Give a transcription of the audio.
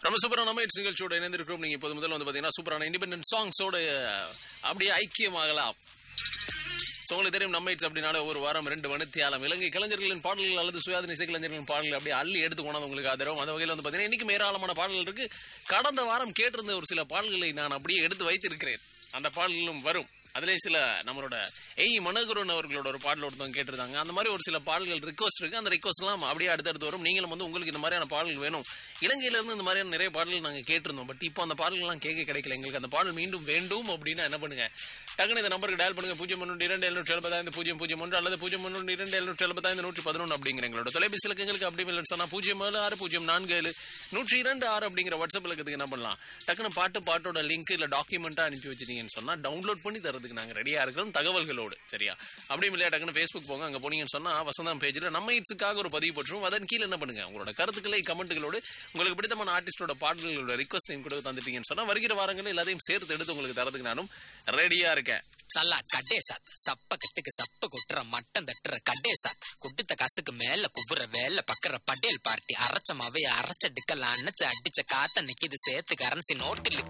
நம்ம சூப்பரான அமைட்ஸ் நிகழ்ச்சியோட இணைந்திருக்கிறோம் நீங்க இப்போது முதல்ல வந்து பாத்தீங்கன்னா சூப்பரான இண்டிபெண்டன்ட் சாங்ஸோட அப்படியே ஐக்கியமாகலாம் So, உங்களுக்கு தெரியும் நம்மைட்ஸ் அப்படின்னால ஒரு வாரம் ரெண்டு மணித்தியாலம் இலங்கை கலைஞர்களின் பாடல்கள் அல்லது சுயாதீன இசை கலைஞர்களின் பாடல்கள் அப்படியே அள்ளி எடுத்து கொண்டாந்து உங்களுக்கு ஆதரவும் அந்த வகையில் வந்து பார்த்தீங்கன்னா இன்னைக்கு ஏராளமான பாடல்கள் இருக்கு கடந்த வாரம் கேட்டிருந்த ஒரு சில பாடல்களை நான் அப்படியே எடுத்து வைத்திருக்கிறேன் அந்த பாடல்களும் வரும் அதுலேயும் சில நம்மளோட ஏய் மனோகரன் அவர்களோட ஒரு பாடல் ஒருத்தவங்க கேட்டிருந்தாங்க அந்த மாதிரி ஒரு சில பாடல்கள் ரிக்வஸ்ட் இருக்கு அந்த ரிக்வஸ்ட்லாம் அப்படியே அடுத்தடுத்து வரும் நீங்களும் வந்து உங்களுக்கு இந்த மாதிரியான பாடல்கள் வேணும் இலங்கையில இருந்து இந்த மாதிரியான நிறைய பாடல்கள் நாங்கள் கேட்டிருந்தோம் பட் இப்போ அந்த பாடல்கள்லாம் கேட்க கிடைக்கல எங்களுக்கு அந்த பாடல் மீண்டும் வேண்டும் அப்படின்னா என்ன பண்ணுங்க டக்குனு இந்த நம்பருக்கு டயல் பண்ணுங்க பூஜ்ஜியம் ஒன்று இரண்டு எழுநூற்றி எழுபதாயிரம் பூஜ்ஜியம் பூஜ்ஜியம் ஒன்று அல்லது பூஜ்ஜியம் ஒன்று இரண்டு எழுநூற்றி எழுபதாயிரம் நூற்றி பதினொன்று அப்படிங்கிற எங்களோட தொலைபேசி இலக்கங்களுக்கு அப்படி இல்லை சொன்னா பூஜ்ஜியம் ஏழு ஆறு பூஜ்ஜியம் நான்கு ஏழு நூற்றி இரண்டு ஆறு அப்படிங்கிற வாட்ஸ்அப் இலக்கத்துக்கு என்ன பண்ணலாம் டக்குனு பாட்டு பாட்டோட லிங்க் இல்லை டாக்குமெண்ட்டாக அனுப்பி வச்சிட்டீங்கன்னு சொன்னா டவுன்லோட் பண்ணி தரதுக்கு நாங்கள் ரெடியாக இருக்கிறோம் தகவல்களோடு சரியா அப்படியும் இல்லையா டக்குனு ஃபேஸ்புக் போங்க அங்கே போனீங்கன்னு சொன்னா வசந்தம் பேஜில் நம்ம இட்ஸுக்காக ஒரு பதிவு போட்டுருவோம் அதன் கீழே என்ன பண்ணுங்க உங்களோட கருத்துக்களை கமெண்ட்டுகளோடு உங்களுக்கு பிடித்தமான ஆர்டிஸ்டோட பாடல்களோட ரிக்வஸ்ட் கூட தந்துட்டீங்கன்னு சொன்னா வருகிற வாரங்களில் எல்லாத்தையும் சேர்த்து எடுத்து உங்களுக்கு தரதுக்கு நானும் ரெடியா இருக்கேன் சல்லா கடே சாத் சப்ப கட்டுக்கு சப்ப கொட்டுற மட்டம் தட்டுற கடே சாத் குடுத்த காசுக்கு மேல குபுற வேலை பக்கற படேல் பார்ட்டி அரைச்ச மாவைய அரைச்ச டிக்கல அணைச்ச அடிச்ச காத்த நிக்கிது சேர்த்து கரன்சி நோட்டு